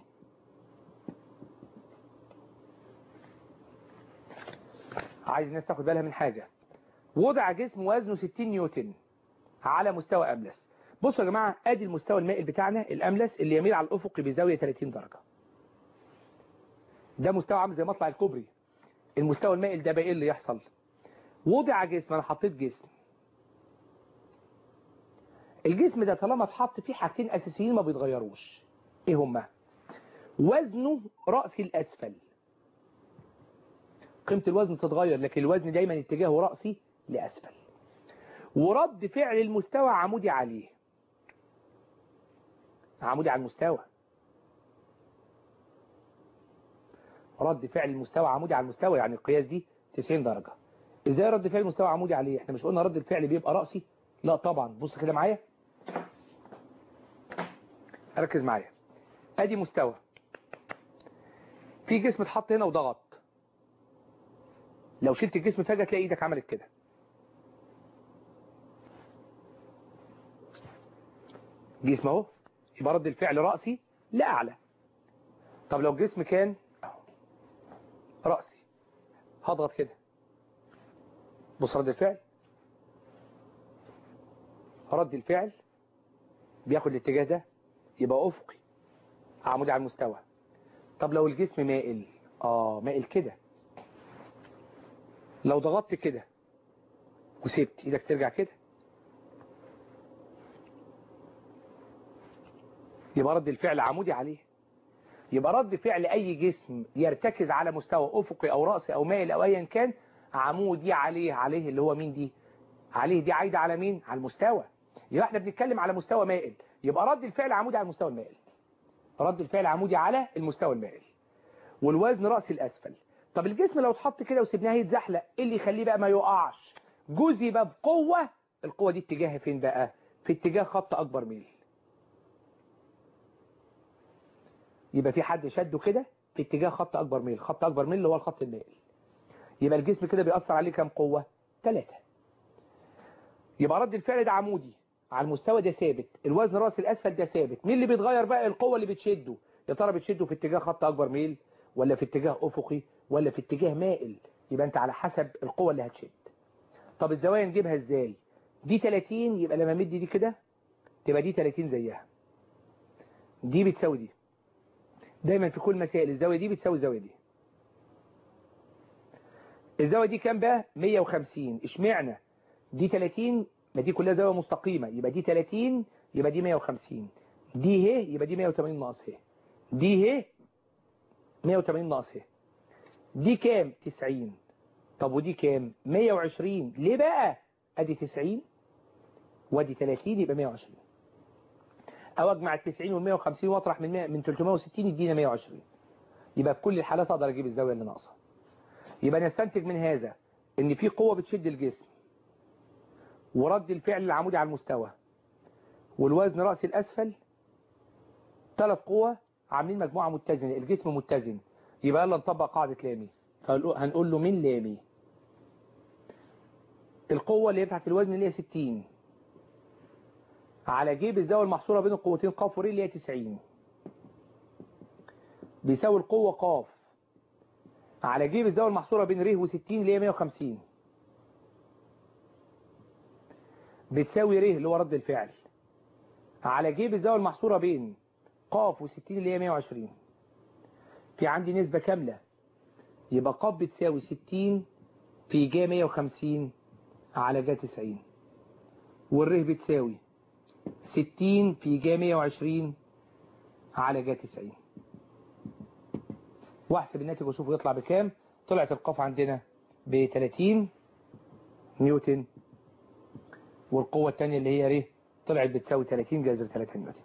عايز الناس تاخد بالها من حاجة وضع جسم وزنه 60 نيوتن على مستوى أملس بصوا يا جماعة ادي المستوى المائل بتاعنا الأملس اللي يميل على الأفق بزاوية 30 درجة ده مستوى عامل زي مطلع الكوبري المستوى المائل ده بقى ايه اللي يحصل وضع جسم انا حطيت جسم الجسم ده طالما اتحط فيه حاجتين اساسيين ما بيتغيروش ايه هما وزنه رأسي الاسفل قيمة الوزن تتغير لكن الوزن دايما اتجاهه رأسي لأسفل ورد فعل المستوى عمودي عليه عمودي على المستوى رد فعل المستوى عمودي على المستوى يعني القياس دي 90 درجة ازاي رد فعل المستوى عمودي عليه احنا مش قلنا رد الفعل بيبقى رأسي لا طبعا بص كده معايا ركز معايا ادي مستوى في جسم اتحط هنا وضغط لو شلت الجسم فجأة تلاقي ايدك عملت كده جسم اهو يبقى رد الفعل رأسي لأعلى طب لو الجسم كان أهو. رأسي هضغط كده بص رد الفعل رد الفعل بياخد الاتجاه ده يبقى أفقي عمودي على المستوى طب لو الجسم مائل اه مائل كده لو ضغطت كده وسبت ايدك ترجع كده يبقى رد الفعل عمودي عليه يبقى رد فعل اي جسم يرتكز على مستوى افقي او رأسي او مائل او ايا كان عمودي عليه عليه اللي هو مين دي عليه دي عايدة على مين على المستوى يبقى احنا بنتكلم على مستوى مائل يبقى رد الفعل عمودي على المستوى المائل رد الفعل عمودي على المستوى المائل والوزن رأس الأسفل طب الجسم لو اتحط كده وسيبناه يتزحلق ايه اللي يخليه بقى ما يقعش جزي بقى بقوة القوة دي اتجاهها فين بقى في اتجاه خط أكبر ميل يبقى في حد شده كده في اتجاه خط أكبر ميل خط أكبر ميل اللي هو الخط المائل يبقى الجسم كده بيأثر عليه كام قوة ثلاثة يبقى رد الفعل ده عمودي على المستوى ده ثابت الوزن راس الأسفل ده ثابت مين اللي بيتغير بقى القوة اللي بتشده يا ترى بتشده في اتجاه خط أكبر ميل ولا في اتجاه أفقي ولا في اتجاه مائل يبقى أنت على حسب القوة اللي هتشد طب الزوايا نجيبها ازاي دي 30 يبقى لما مدي دي كده تبقى دي 30 زيها دي بتساوي دي دايما في كل مسائل الزاوية دي بتساوي الزاوية دي الزاوية دي كام بقى 150 اشمعنى دي 30 ما دي كلها زاوية مستقيمة يبقى دي 30 يبقى دي 150 دي ه يبقى دي 180 ناقص ه دي ه 180 ناقص ه دي كام 90 طب ودي كام 120 ليه بقى ادي 90 وادي 30 يبقى 120 او اجمع ال 90 وال 150 واطرح من 100 من 360 يدينا 120 يبقى في كل الحالات اقدر اجيب الزاويه اللي ناقصه يبقى نستنتج من هذا ان في قوه بتشد الجسم ورد الفعل العمودي على المستوى والوزن راس الاسفل ثلاث قوى عاملين مجموعه متزنه الجسم متزن يبقى يلا نطبق قاعده لامي فهنقول له من لامي القوة اللي هي بتاعت الوزن اللي هي 60 على جيب الزاوية المحصورة بين القوتين ق ور اللي هي 90 بيساوي القوة ق على جيب الزاوية المحصورة بين ر و60 اللي هي 150 بتساوي ر اللي هو رد الفعل على جيب الزاوية المحصورة بين ق و60 اللي هي 120 في عندي نسبة كاملة يبقى ق بتساوي 60 في جا 150 على جا 90 والره بتساوي 60 في جا 120 على جا 90 واحسب الناتج واشوفه يطلع بكام طلعت القاف عندنا ب 30 نيوتن والقوة الثانية اللي هي ر طلعت بتساوي 30 جذر 3 نيوتن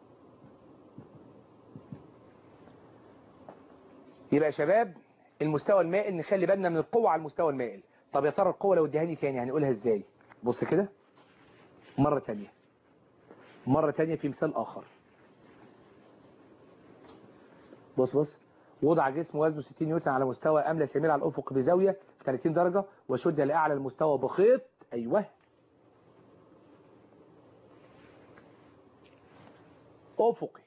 يبقى يا شباب المستوى المائل نخلي بالنا من القوة على المستوى المائل طب يا ترى القوة لو اديهاني تاني هنقولها ازاي بص كده مرة تانية مرة تانية في مثال آخر بص بص وضع جسم وزنه 60 نيوتن على مستوى أملس يميل على الأفق بزاوية 30 درجة وشد لأعلى المستوى بخيط أيوه أفقي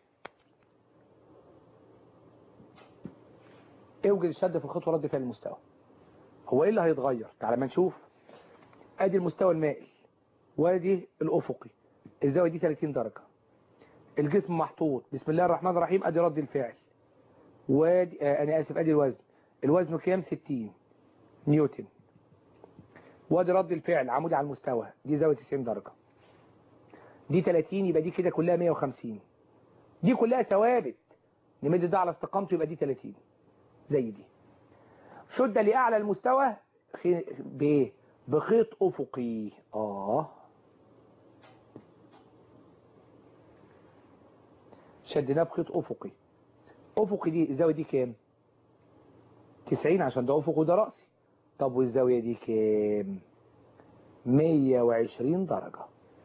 اوجد الشد في الخط ورد فعل المستوى هو ايه اللي هيتغير تعال ما نشوف ادي المستوى المائل وادي الافقي الزاويه دي 30 درجه الجسم محطوط بسم الله الرحمن الرحيم ادي رد الفعل وادي آه انا اسف ادي الوزن الوزن كام 60 نيوتن وادي رد الفعل عمودي على المستوى دي زاويه 90 درجه دي 30 يبقى دي كده كلها 150 دي كلها ثوابت نمد ده على استقامته يبقى دي 30 زي دي شد لأعلى المستوى بايه بخيط أفقي آه شدناه بخيط افقي افقي دي الزاويه دي كام 90 عشان ده افق وده راسي طب والزاويه دي كام 120 درجه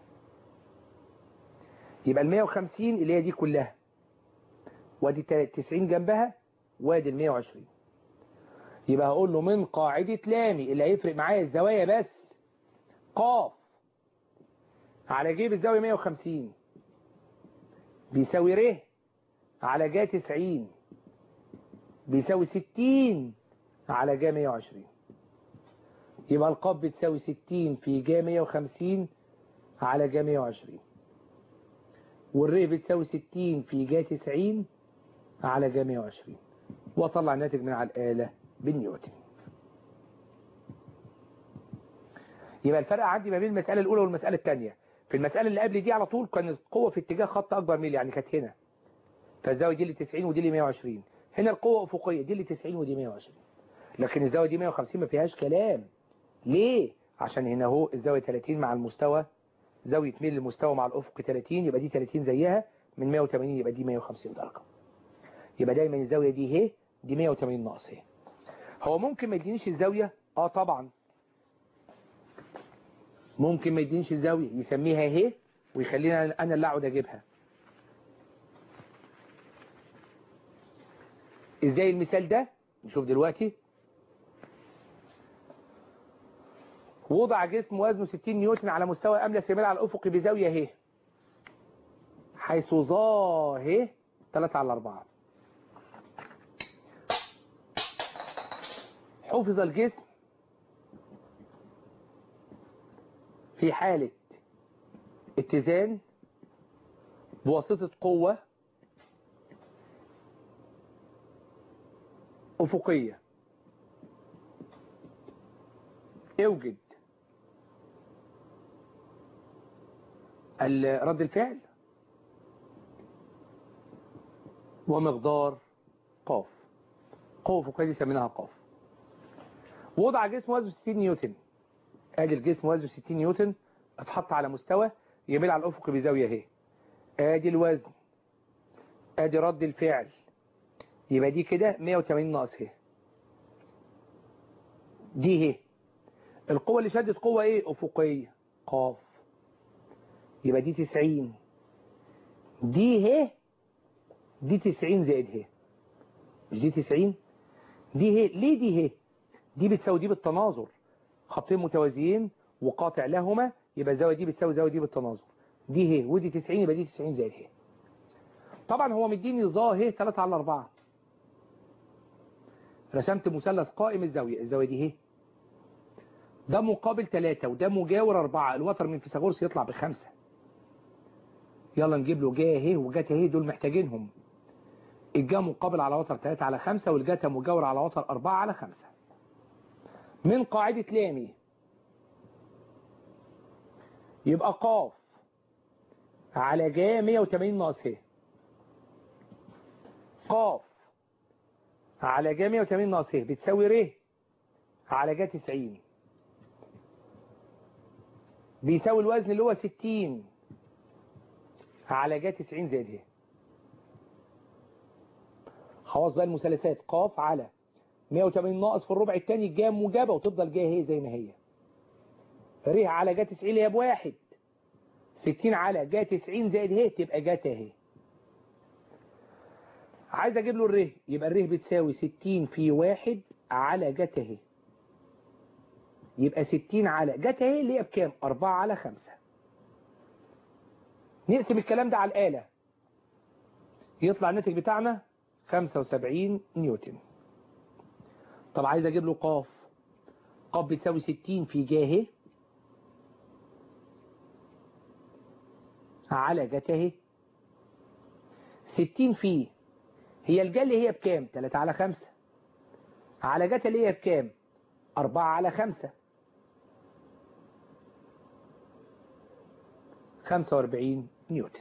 يبقى ال 150 اللي هي دي كلها وادي 90 جنبها وادي ال 120 يبقى هقول له من قاعدة لامي اللي هيفرق معايا الزوايا بس قاف على جيب الزاوية 150 بيساوي ر على جا 90 بيساوي 60 على جا 120 يبقى القاف بتساوي 60 في جا 150 على جا 120 والر بتساوي 60 في جا 90 على جا 120 واطلع الناتج من على الآلة بالنيوتن يبقى الفرق عندي ما بين المسألة الأولى والمسألة الثانية في المسألة اللي قبل دي على طول كانت القوة في اتجاه خط أكبر ميل يعني كانت هنا فالزاوية دي اللي 90 ودي اللي 120 هنا القوة أفقية دي اللي 90 ودي 120 لكن الزاوية دي 150 ما فيهاش كلام ليه؟ عشان هنا اهو الزاوية 30 مع المستوى زاوية ميل المستوى مع الأفق 30 يبقى دي 30 زيها من 180 يبقى دي 150 درجة يبقى دايما الزاوية دي هي دي 180 ناقص هي هو ممكن ما يدينيش الزاوية اه طبعا ممكن ما يدينيش الزاوية يسميها هي ويخلينا انا اللي اقعد اجيبها ازاي المثال ده نشوف دلوقتي وضع جسم وزنه 60 نيوتن على مستوى أملس يميل على الأفق بزاوية ه حيث ظا ه 3 على 4 حفظ الجسم في حالة اتزان بواسطة قوة أفقية اوجد رد الفعل ومقدار قاف قوة فوقية دي سميناها قاف وضع جسم وزنه 60 نيوتن ادي الجسم وزنه 60 نيوتن اتحط على مستوى يميل على الافق بزاوية اهي ادي الوزن ادي رد الفعل يبقى دي كده 180 ناقص اهي دي اهي القوة اللي شدت قوة ايه افقية قاف يبقى دي 90 دي ه دي 90 زائد ه مش دي 90 دي ه ليه دي ه دي بتساوي دي بالتناظر خطين متوازيين وقاطع لهما يبقى الزاويه دي بتساوي زاويه دي بالتناظر دي ه ودي 90 يبقى دي 90 زائد ه طبعا هو مديني ظا ه 3 على 4 رسمت مثلث قائم الزاويه الزاويه دي ه ده مقابل 3 وده مجاور 4 الوتر من فيثاغورس يطلع بخمسة يلا نجيب له جا اهي وجات اهي دول محتاجينهم الجا مقابل على وتر 3 على 5 والجاتا مجاور على وتر 4 على 5 من قاعدة لامي يبقى قاف على جا 180 ناقص ه قاف على جا 180 ناقص ه بتساوي ر على جا 90 بيساوي الوزن اللي هو 60 على جا 90 زائد ه خلاص بقى المثلثات قاف على 180 ناقص في الربع الثاني جا موجبه وتفضل جا هي زي ما هي ر على جا 90 اللي هي بواحد 60 على جا 90 زائد ه تبقى جاتا اهي عايز اجيب له الر يبقى الر بتساوي 60 في واحد على جاتا اهي يبقى 60 على جاتا اهي اللي هي بكام 4 على 5 نقسم الكلام ده على الآلة يطلع الناتج بتاعنا 75 نيوتن طب عايز اجيب له قاف قاف بتساوي 60 في جاه على جته 60 في هي الجا اللي هي بكام 3 على 5 على جتا اللي هي بكام 4 على 5 45 نيوتن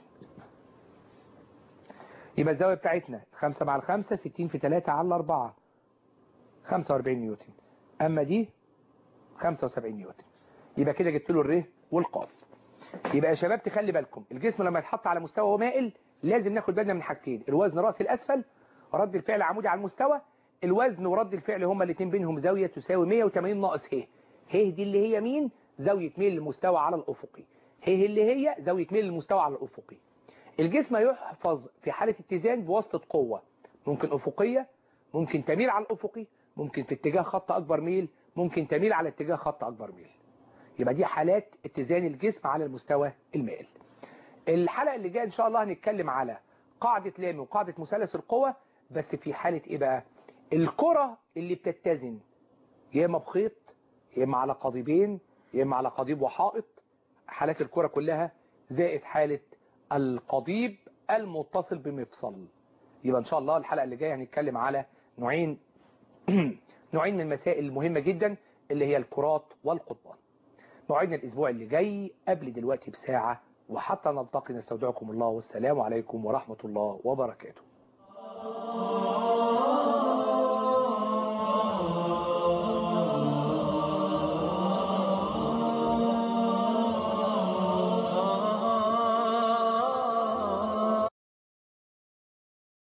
يبقى الزاوية بتاعتنا 5 مع الخمسة 60 في 3 على 4 45 نيوتن أما دي 75 نيوتن يبقى كده جبت له الر والقاف يبقى يا شباب تخلي بالكم الجسم لما يتحط على مستوى مائل لازم ناخد بالنا من حاجتين الوزن رأس الأسفل رد الفعل عمودي على المستوى الوزن ورد الفعل هما الاثنين بينهم زاوية تساوي 180 ناقص ه ه دي اللي هي مين زاوية ميل المستوى على الأفقي ه اللي هي زاوية ميل المستوى على الأفقي الجسم يحفظ في حالة اتزان بواسطة قوة ممكن أفقية ممكن تميل على الأفقي ممكن في اتجاه خط أكبر ميل ممكن تميل على اتجاه خط أكبر ميل يبقى دي حالات اتزان الجسم على المستوى المائل الحلقة اللي جايه إن شاء الله هنتكلم على قاعدة لامي وقاعدة مثلث القوة بس في حالة إيه بقى الكرة اللي بتتزن يا إما بخيط يا إما على قضيبين يا إما على قضيب وحائط حالات الكرة كلها زائد حالة القضيب المتصل بمفصل يبقى إن شاء الله الحلقة اللي جايه هنتكلم على نوعين نوعين من المسائل المهمة جدا اللي هي الكرات والقضبان موعدنا الأسبوع اللي جاي قبل دلوقتي بساعة وحتى نلتقي نستودعكم الله والسلام عليكم ورحمة الله وبركاته